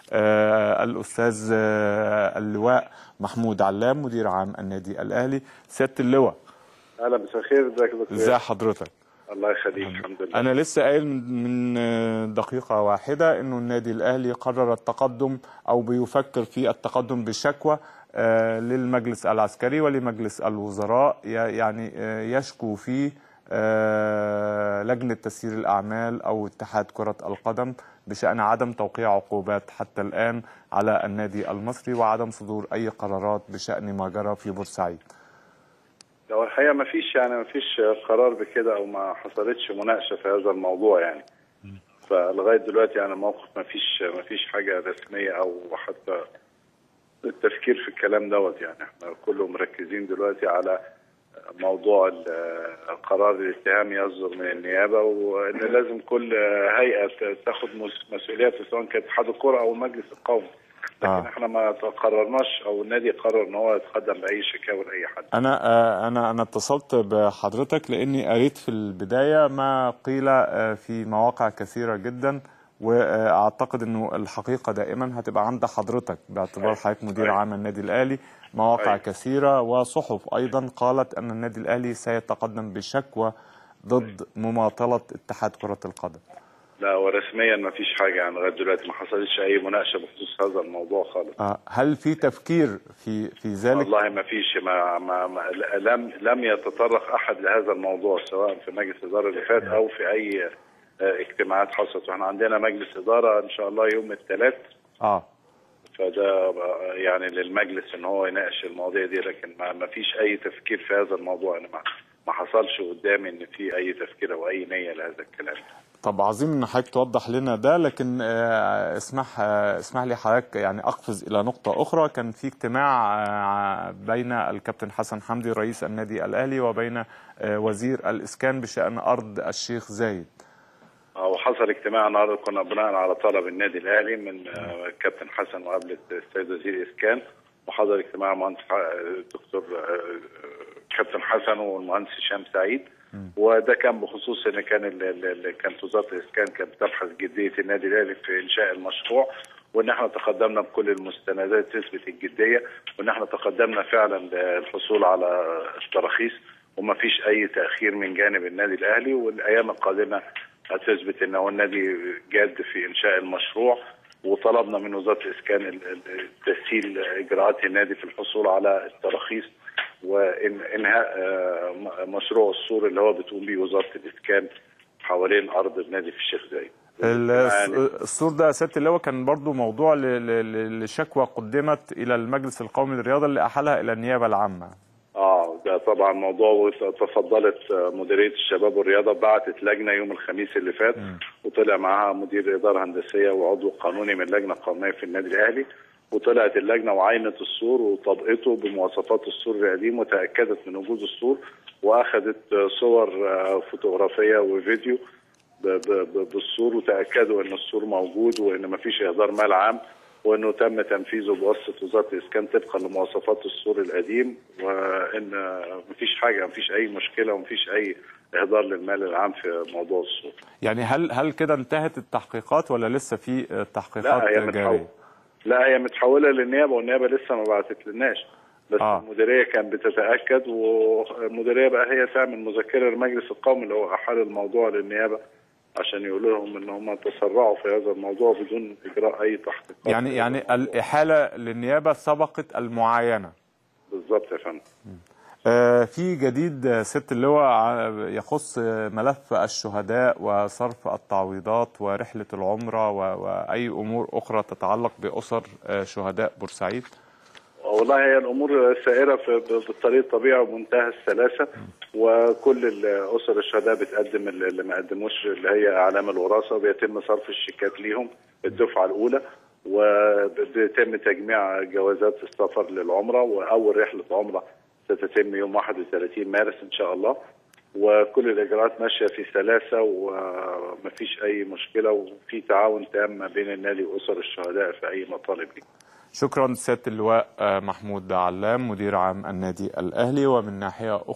آه، الأستاذ آه، اللواء محمود علام مدير عام النادي الأهلي سيادة اللواء اهلا مساء الخير ازيك يا دكتور ازي حضرتك الله يخليك الحمد لله أنا لسه قايل من من، آه، دقيقة واحدة إنه النادي الأهلي قرر التقدم أو بيفكر في التقدم بشكوى آه، للمجلس العسكري ولمجلس الوزراء ي- يعني آه، يشكو فيه آه، لجنة تسيير الأعمال أو اتحاد كرة القدم بشأن عدم توقيع عقوبات حتى الآن على النادي المصري وعدم صدور أي قرارات بشأن ما جرى في بورسعيد هو الحقيقه ما فيش يعني ما فيش قرار بكده او ما حصلتش مناقشه في هذا الموضوع يعني فلغايه دلوقتي يعني الموقف ما فيش ما فيش حاجه رسميه او حتى التفكير في الكلام دوت يعني احنا كله مركزين دلوقتي على موضوع ال- قرار الاتهام يصدر من النيابه وان لازم كل هيئه تاخد مس- مسؤوليتها سواء كانت اتحاد الكره او المجلس القومي لكن آه. احنا ما قررناش او النادي قرر ان هو يتقدم باي شكاوى لاي حد انا آه، انا انا اتصلت بحضرتك لاني قريت في البدايه ما قيل آه، في مواقع كثيره جدا واعتقد انه الحقيقه دائما هتبقى عند حضرتك باعتبار حضرتك مدير أيوة. عام النادي الاهلي مواقع أيوة. كثيره وصحف ايضا قالت ان النادي الاهلي سيتقدم بشكوى ضد مماطله اتحاد كره القدم لا ورسميا ما فيش حاجه يعني لغايه دلوقتي ما حصلتش اي مناقشه بخصوص هذا الموضوع خالص آه، هل في تفكير في في ذلك والله ما فيش ما, ما, ما لم لم يتطرق احد لهذا الموضوع سواء في مجلس الاداره اللي فات او في اي آه، اجتماعات حصلت واحنا عندنا مجلس اداره ان شاء الله يوم الثلاث اه فده آه، يعني للمجلس ان هو يناقش المواضيع دي لكن ما, ما فيش اي تفكير في هذا الموضوع انا ما ما حصلش قدامي ان في اي تفكير او اي نيه لهذا الكلام طب عظيم ان حضرتك توضح لنا ده لكن آه، اسمح آه، اسمح لي حضرتك يعني اقفز الى نقطه اخرى كان في اجتماع آه، بين الكابتن حسن حمدي رئيس النادي الاهلي وبين آه، وزير الاسكان بشان ارض الشيخ زايد وحصل اجتماع النهارده كنا بناء على طلب النادي الاهلي من آه، كابتن حسن وقابلة السيد وزير الاسكان وحضر اجتماع مهندس ح- الدكتور آه، كابتن حسن والمهندس هشام سعيد وده كان بخصوص ان كان ال- ال- ال- كانت وزاره الاسكان كانت بتبحث جديه النادي الاهلي في انشاء المشروع وان احنا تقدمنا بكل المستندات تثبت الجديه وان احنا تقدمنا فعلا للحصول على التراخيص وما فيش اي تاخير من جانب النادي الاهلي والايام القادمه هتثبت ان هو النادي جاد في انشاء المشروع وطلبنا من وزاره الاسكان ال- ال- تسهيل اجراءات النادي في الحصول على التراخيص وانهاء آه، م- مشروع السور اللي هو بتقوم بيه وزاره الاسكان حوالين ارض النادي في الشيخ زايد. ال- يعني السور ده يا سياده اللواء كان برضو موضوع ل- ل- ل- لشكوى قدمت الى المجلس القومي للرياضه اللي احالها الى النيابه العامه اه ده طبعا موضوع وتفضلت آه، مديريه الشباب والرياضه بعتت لجنه يوم الخميس اللي فات وطلع معاها مدير اداره هندسيه وعضو قانوني من لجنه قانونيه في النادي الاهلي وطلعت اللجنه وعينت السور وطبقته بمواصفات السور القديم وتاكدت من وجود السور واخذت آه، صور آه، فوتوغرافيه وفيديو ب- ب- ب- بالسور وتاكدوا ان السور موجود وان ما فيش اهدار مال عام وانه تم تنفيذه بواسطه وزاره الاسكان طبقا لمواصفات السور القديم وان مفيش حاجه مفيش اي مشكله ومفيش اي اهدار للمال العام في موضوع السور. يعني هل هل كده انتهت التحقيقات ولا لسه في آه، تحقيقات لا هي جاريه متحولة لا هي متحوله للنيابه والنيابه لسه ما بعتت لناش بس آه. آه. المديريه كانت بتتاكد والمديريه بقى هي تعمل مذكره للمجلس القومي اللي هو احال الموضوع للنيابه عشان يقولوا لهم ان هم تسرعوا في هذا الموضوع بدون اجراء اي تحقيقات يعني يعني الاحاله للنيابه سبقت المعاينه بالظبط يا فندم آه، في جديد آه، ست اللواء ع- يخص آه، ملف الشهداء وصرف التعويضات ورحلة العمرة و- وأي أمور أخرى تتعلق بأسر آه، شهداء بورسعيد والله هي الامور سائره في بالطريق الطبيعي ومنتهى السلاسه وكل الاسر الشهداء بتقدم اللي اللي ما قدموش اللي هي اعلام الوراثه وبيتم صرف الشيكات ليهم الدفعه الاولى وبيتم تجميع جوازات السفر للعمره واول رحله عمره ستتم يوم 31 مارس ان شاء الله وكل الاجراءات ماشيه في سلاسه ومفيش اي مشكله وفي تعاون تام ما بين النادي واسر الشهداء في اي مطالب دي. شكرا سيادة اللواء آه، محمود علام مدير عام النادي الأهلي ومن ناحية أخرى